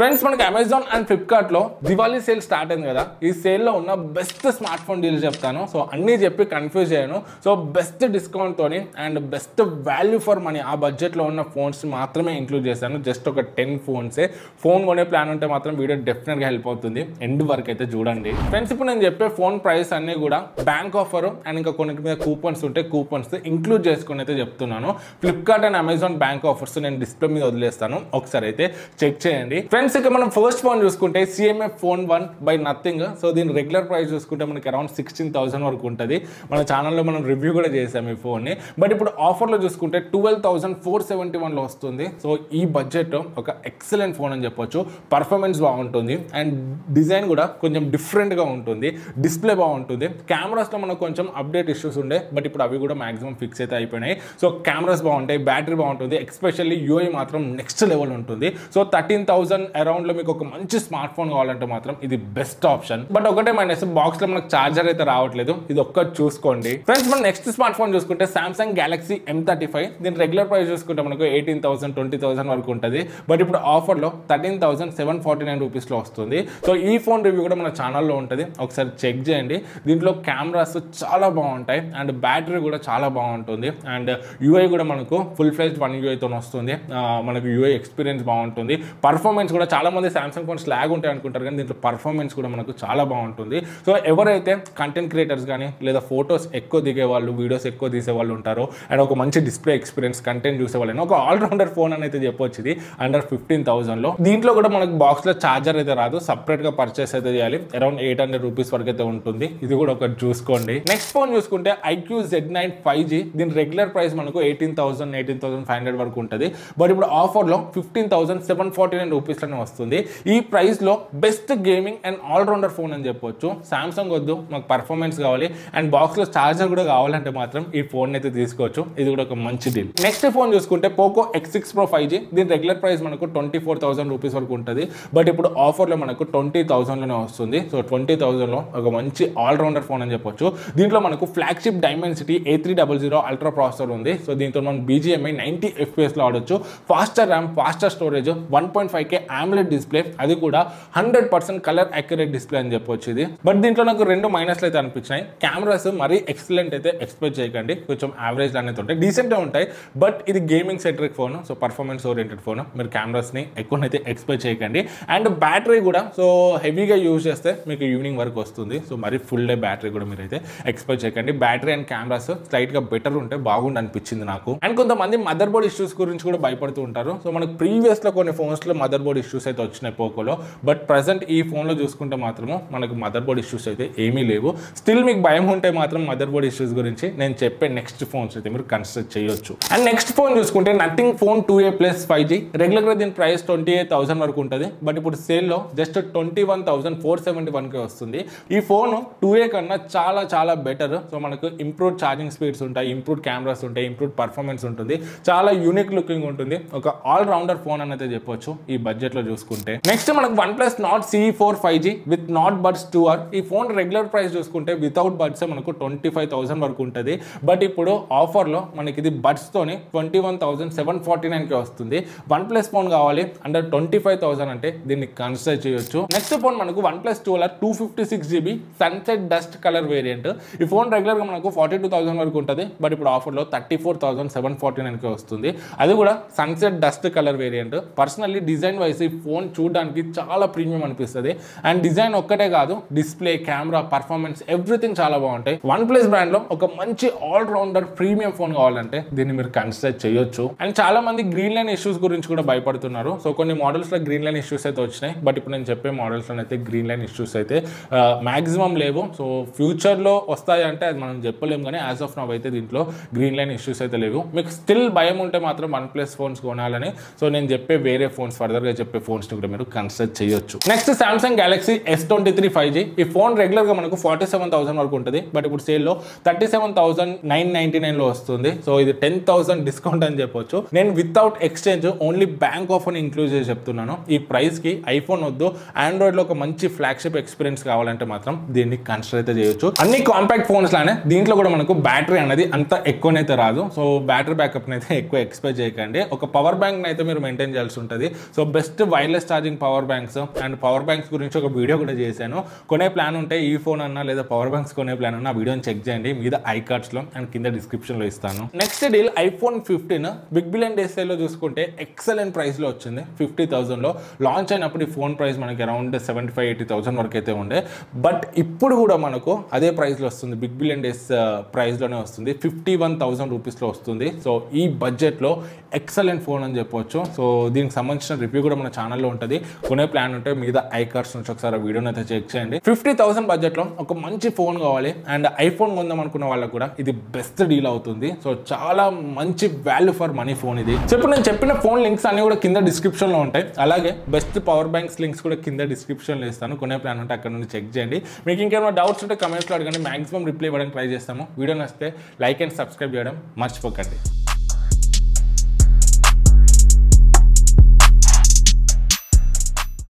friends మనకి Amazon and Flipkart లో Diwali sale start అయింది కదా ఈ సేల్ లో ఉన్న బెస్ట్ స్మార్ట్ ఫోన్ డీల్స్ చెప్తాను సో అన్ని చెప్పి కన్ఫ్యూజ్ చేయను సో బెస్ట్ డిస్కౌంట్ తోని and best value for money ఆ బడ్జెట్ లో ఉన్న ఫోన్స్ మాత్రమే ఇంక్లూడ్ చేశాను జస్ట్ ఒక టెన్ ఫోన్సే ఫోన్ కొనే ప్లాన్ ఉంటే మాత్రం వీడియో డెఫినెట్ గా హెల్ప్ అవుతుంది ఎండ్ వరకు అయితే చూడండి ఫ్రెండ్స్ ఇప్పుడు నేను చెప్పే ఫోన్ ప్రైస్ అన్ని కూడా బ్యాంక్ ఆఫర్ అండ్ ఇంకా కొన్నిటి మీద కూపన్స్ ఉంటే కూపన్స్ ఇంక్లూడ్ చేసుకుని అయితే చెప్తున్నాను Flipkart and Amazon bank offers నేను డిస్ప్లే మీద వదిలేస్తాను ఒకసారి అయితే చెక్ చేయండి ఫ్రెండ్స్ ఇక మనం ఫస్ట్ ఫోన్ చూసుకుంటే CMF phone one by Nothing so దీని రెగ్యులర్ ప్రైస్ చూసుకుంటే మనకి అరౌండ్ సిక్స్టీన్ థౌసండ్ వరకు ఉంటుంది మన ఛానల్లో మనం రివ్యూ కూడా చేసాం ఈ ఫోన్ని బట్ ఇప్పుడు ఆఫర్లో చూసుకుంటే ట్వెల్వ్ థౌసండ్ ఫోర్ సెవెంటీ వన్లో వస్తుంది సో ఈ బడ్జెట్ ఒక ఎక్సలెంట్ ఫోన్ అని చెప్పొచ్చు పర్ఫార్మెన్స్ బాగుంటుంది అండ్ డిజైన్ కూడా కొంచెం డిఫరెంట్గా ఉంటుంది డిస్ప్లే బాగుంటుంది కెమెరాస్లో మనకు కొంచెం అప్డేట్ ఇష్యూస్ ఉండే బట్ ఇప్పుడు అవి కూడా మాక్సిమం ఫిక్స్ అయితే అయిపోయినాయి సో కెమెరాస్ బాగుంటాయి బ్యాటరీ బాగుంటుంది ఎక్స్పెషల్లీ యూఐ మాత్రం నెక్స్ట్ లెవెల్ ఉంటుంది సో థర్టీన్ థౌసండ్ అరౌండ్లో మీకు ఒక మంచి స్మార్ట్ ఫోన్ కావాలంటే మాత్రం ఇది బెస్ట్ ఆప్షన్ బట్ ఒకటే మైనస్ బాక్స్లో మనకు చార్జర్ అయితే రావట్లేదు ఇది ఒక్కటి చూసుకోండి ఫ్రెండ్స్ మనం నెక్స్ట్ స్మార్ట్ ఫోన్ చూసుకుంటే Samsung Galaxy M thirty five దీని రెగ్యులర్ ప్రైస్ చూసుకుంటే మనకు ఎయిటీన్ థౌసండ్ ట్వంటీ థౌసండ్ వరకు ఉంటుంది బట్ ఇప్పుడు ఆఫర్లో thirteen thousand seven forty nine రూపీస్లో వస్తుంది సో ఈ ఫోన్ రివ్యూ కూడా మన ఛానల్లో ఉంటుంది ఒకసారి చెక్ చేయండి దీంట్లో కెమెరాస్ చాలా బాగుంటాయి అండ్ బ్యాటరీ కూడా చాలా బాగుంటుంది అండ్ యూఐ కూడా మనకు ఫుల్ ఫ్లెజ్ వన్ యూఐతో వస్తుంది ఆ, మనకు యూఐ ఎక్స్పీరియన్స్ బాగుంటుంది పర్ఫార్మెన్స్ కూడా చాలా మంది సామ్సంగ్ ఫోన్స్ లాగ్ ఉంటాయి అనుకుంటారు కానీ దీంట్లో పర్ఫార్మెన్స్ కూడా మనకు చాలా బాగుంటుంది సో ఎవరైతే కంటెంట్ క్రియేటర్స్ కానీ లేదా ఫొటోస్ ఎక్కువ దిగే వాళ్ళు వీడియోస్ ఎక్కువ తీసే వాళ్ళు ఉంటారో అండ్ ఒక మంచి డిస్ప్లే ఎక్స్పీరియన్స్ కంటెంట్ చూసే వాళ్ళని ఒక ఆల్రౌండర్ ఫోన్ అని అయితే చెప్పొచ్చు ఇది అండర్ ఫిఫ్టీన్ థౌసండ్లో దీంట్లో కూడా మనకు బాక్స్లో ఛార్జర్ అయితే రాదు సపరేట్గా పర్చేస్ అయితే చేయాలి అరౌండ్ ఎయిట్ హండ్రెడ్ రూపీస్ వరకు అయితే ఉంటుంది ఇది కూడా ఒకటి చూసుకోండి నెక్స్ట్ ఫోన్ చూసుకుంటే iQOO Z nine five G దీని రెగ్యులర్ ప్రైస్ మనకు eighteen thousand eighteen thousand five hundred వరకు ఉంటుంది బట్ ఇప్పుడు ఆఫర్లో fifteen thousand seven forty nine రూపీస్లోనే వస్తుంది ఈ ప్రైస్లో best gaming and allrounder phone అని చెప్పొచ్చు సామ్సంగ్ వద్దు మాకు పర్ఫార్మెన్స్ కావాలి అండ్ బాక్స్లో ఛార్జర్ కూడా కావాలంటే మాత్రం ఈ ఫోన్ అయితే తీసుకోవచ్చు ఇది కూడా ఒక మంచి డీల్ నెక్స్ట్ ఫోన్ చూసుకుంటే Poco X six pro five G దీని రెగ్యులర్ ప్రైస్ మనకు ట్వంటీ ఫోర్ థౌసండ్ రూపీస్ వరకు ఉంటుంది బట్ ఇప్పుడు ఆఫర్లో మనకు ట్వంటీ థౌసండ్లోనే వస్తుంది సో ట్వంటీ థౌసండ్లో ఒక మంచి ఆల్రౌండర్ ఫోన్ అని చెప్పొచ్చు దీంట్లో మనకు flagship Dimensity eight three double zero ultra processor ఉంది సో దీంతో మనం బీజిఎంఐ నైంటీ ఎఫ్పిఎస్లో ఆడొచ్చు faster RAM faster storage one point five K AMOLED display అది కూడా hundred percent colour accurate display అని చెప్పొచ్చు ఇది బట్ దీంట్లో నాకు రెండు మైనస్లు అయితే అనిపించినాయి కెమెరాస్ మరీ ఎక్సలెంట్ అయితే ఎక్స్పెక్ట్ చేయకండి కొంచెం యావరేజ్ అనేది ఉంటాయి డీసెంట్గా ఉంటాయి బట్ ఇది gaming centric phone so performance oriented phone మీరు కెమెరాస్ని ఎక్కువనైతే ఎక్స్పెక్ట్ చేయకండి అండ్ బ్యాటరీ కూడా సో హెవీగా యూజ్ చేస్తే మీకు ఈవినింగ్ వరకు వస్తుంది సో మరి ఫుల్ డే బ్యాటరీ కూడా మీరైతే ఎక్స్పెక్ట్ చేయకండి బ్యాటరీ అండ్ కెమెరాస్ స్లైట్గా బెటర్ ఉంటే బాగుండి అనిపించింది నాకు అండ్ కొంతమంది మదర్ బోర్డ్ ఇష్యూస్ గురించి కూడా భయపడుతూ ఉంటారు సో మనకు ప్రీవియస్లో కొన్ని ఫోన్స్లో మదర్ బోర్డ్ ఇష్యూస్ అయితే వచ్చినాయి పోకోలో బట్ ప్రజెంట్ ఈ ఫోన్లో చూసుకుంటే మాత్రము మనకు మదర్ బోర్డ్ ఇష్యూస్ అయితే ఏమీ లేవు స్టిల్ మీకు భయం ఉంటే మాత్రం మదర్ బోర్డ్ ఇష్యూస్ గురించి నేను చెప్పే నెక్స్ట్ ఫోన్స్ అయితే మీరు కన్సిడర్ చేయొచ్చు అండ్ నెక్స్ట్ ఫోన్ చూసుకుంటే Nothing phone two A plus five G రెగ్యులర్గా దీని ప్రైస్ ట్వంటీ ఎయిట్ థౌసండ్ వరకు ఉంటుంది బట్ ఇప్పుడు సేల్లో just twenty one thousand four seventy వన్కే వస్తుంది ఈ ఫోన్ టూ ఏ కన్నా చాలా చాలా బెటర్ సో మనకు ఇంప్రూవ్ ఛార్జింగ్ స్పీడ్స్ ఉంటాయి ఇంప్రూవ్ కెమెరాస్ ఉంటాయి ఇంప్రూవ్ పర్ఫార్మెన్స్ ఉంటుంది చాలా యూనిక్ లుకింగ్ ఉంటుంది ఒక ఆల్ రౌండర్ ఫోన్ అని అయితే చెప్పొచ్చు ఈ బడ్జెట్ లో చూసుకుంటే నెక్స్ట్ మనకు OnePlus Nord C four five G with Nord buds two R ఈ ఫోన్ రెగ్యులర్ ప్రైస్ చూసుకుంటే వితౌట్ బడ్స్ మనకు ట్వంటీ ఫైవ్ థౌసండ్ వరకు ఉంటుంది బట్ ఇప్పుడు ఆఫర్లో మనకి ఇది బడ్స్ తోని twenty one thousand seven forty నైన్కి వస్తుంది వన్ ప్లస్ ఫోన్ కావాలి అండర్ ట్వంటీ ఫైవ్ థౌసండ్ అంటే దీన్ని కన్సిడర్ చేయొచ్చు నెక్స్ట్ ఫోన్ మనకు OnePlus two two fifty six GB sunset dust colour variant ఈ ఫోన్ రెగ్యులర్గా మనకు ఫార్టీ టూ థౌసండ్ వరకు ఉంటుంది బట్ ఇప్పుడు ఆఫర్లో thirty four thousand seven forty నైన్కి వస్తుంది అది కూడా sunset dust colour variant personally design wise ఈ ఫోన్ చూడడానికి చాలా ప్రీమియం అనిపిస్తుంది అండ్ డిజైన్ ఒక్కటే కాదు డిస్ప్లే కెమెరా పర్ఫార్మెన్స్ ఎవ్రీథింగ్ చాలా బాగుంటాయి వన్ ప్లస్ బ్రాండ్ లో ఒక మంచి ఆల్ రౌండర్ ప్రీమియం ఫోన్ కావాలంటే దీన్ని మీరు కన్సిడర్ చేయొచ్చు అండ్ చాలా మంది గ్రీన్ లైన్ ఇష్యూస్ గురించి కూడా భయపడుతున్నారు సో కొన్ని మోడల్స్ లో గ్రీన్ లైన్ ఇష్యూస్ అయితే వచ్చినాయి బట్ ఇప్పుడు నేను చెప్పే మోడల్స్ లో అయితే గ్రీన్ లైన్ ఇష్యూస్ అయితే మాక్సిమం లేవు సో ఫ్యూచర్ లో వస్తాయి అంటే అది మనం చెప్పలేము కానీ యాజ్ ఆఫ్ నవ్ అయితే దీంట్లో గ్రీన్ లైన్ ఇష్యూస్ అయితే లేవు మీకు స్టిల్ భయం ఉంటే మాత్రం వన్ ప్లస్ ఫోన్స్ కొనాలని సో నేను చెప్పే వేరే ఫోన్స్ ఫర్దర్ గా చెప్పే ఫోన్స్ ని కూడా మీరు కన్సిడర్ చేయొచ్చు next Samsung Galaxy S twenty three five G ఈ ఫోన్ రెగ్యులర్ గా మనకు ఫార్టీ సెవెన్ థౌసండ్ వరకు ఉంటుంది బట్ ఇప్పుడు సేల్ లో thirty seven thousand nine ninety nine లో వస్తుంది సో ఇది టెన్ థౌసండ్ డిస్కౌంట్ అని చెప్పొచ్చు నేను without exchange only bank offer include చేసి చెప్తున్నాను ఈ ప్రైస్ కి ఐఫోన్ వద్దు ఆండ్రాయిడ్ లో ఒక మంచి ఫ్లాగ్షిప్ ఎక్స్పీరియన్స్ కావాలంటే మాత్రం దీన్ని కన్సిడర్ అయితే చేయొచ్చు అన్ని కాంపాక్ట్ ఫోన్స్ లానే దీంట్లో కూడా మనకు బ్యాటరీ అనేది అంత ఎక్కువనైతే రాదు సో బ్యాటరీ బ్యాకప్ అయితే ఎక్కువ ఎక్స్పెక్ట్ చేయకండి ఒక పవర్ బ్యాంక్ అయితే మీరు మెయింటైన్ చేయాల్సి ఉంటుంది so best wireless charging power banks and power banks గురించి ఒక వీడియో కూడా చేశాను కొనే ప్లాన్ ఉంటే ఈ ఫోన్ అన్నా లేదా పవర్ బ్యాంక్స్ కొనే ప్లాన్ అన్నా ఆ వీడియోని చెక్ చేయండి మీద ఐ కార్డ్స్లో అండ్ కింద డిస్క్రిప్షన్లో ఇస్తాను next deal iPhone fifteen Big Billion Days లో చూసుకుంటే ఎక్సలెంట్ ప్రైస్లో వచ్చింది ఫిఫ్టీ థౌసండ్లో లాంచ్ అయినప్పుడు ఈ ఫోన్ ప్రైస్ మనకి around seventy five eighty thousand వరకు అయితే ఉండే బట్ ఇప్పుడు కూడా మనకు అదే ప్రైస్లో వస్తుంది బిగ్ బిలియన్ డేస్ ప్రైస్లోనే వస్తుంది ఫిఫ్టీ వన్ థౌసండ్ రూపీస్లో వస్తుంది సో ఈ బడ్జెట్లో ఎక్సలెంట్ ఫోన్ అని చెప్పొచ్చు సో దీనికి సంబంధించిన రివ్యూ కూడా మన ఛానల్లో ఉంటుంది కొనే ప్లాన్ ఉంటే మీద ఐ కార్డ్స్ నుంచి ఒకసారి ఆ వీడియోని అయితే చెక్ చేయండి ఫిఫ్టీ థౌసండ్ బడ్జెట్లో ఒక మంచి ఫోన్ కావాలి అండ్ ఐఫోన్ కొందాం అనుకున్న వాళ్ళకు కూడా ఇది బెస్ట్ డీల్ అవుతుంది సో చాలా మంచి వాల్యూ ఫర్ మనీ ఫోన్ ఇది సో ఇప్పుడు నేను చెప్పిన ఫోన్ లింక్స్ అన్ని కూడా కింద డిస్క్రిప్షన్లో ఉంటాయి అలాగే బెస్ట్ పవర్ బ్యాంక్స్ లింక్స్ కూడా కింద డిస్క్రిప్షన్లో ఇస్తాను కొనే ప్లాన్ ఉంటే అక్కడ నుండి చెక్ చేయండి మీకు ఇంకేమైనా డౌట్స్ ఉంటే కమెంట్స్లో అడగండి మాక్సిమం రిప్లై ఇవ్వడానికి ట్రై చేస్తాము వీడియో నచ్చితే లైక్ అండ్ సబ్స్క్రైబ్ చేయడం మర్చిపోకండి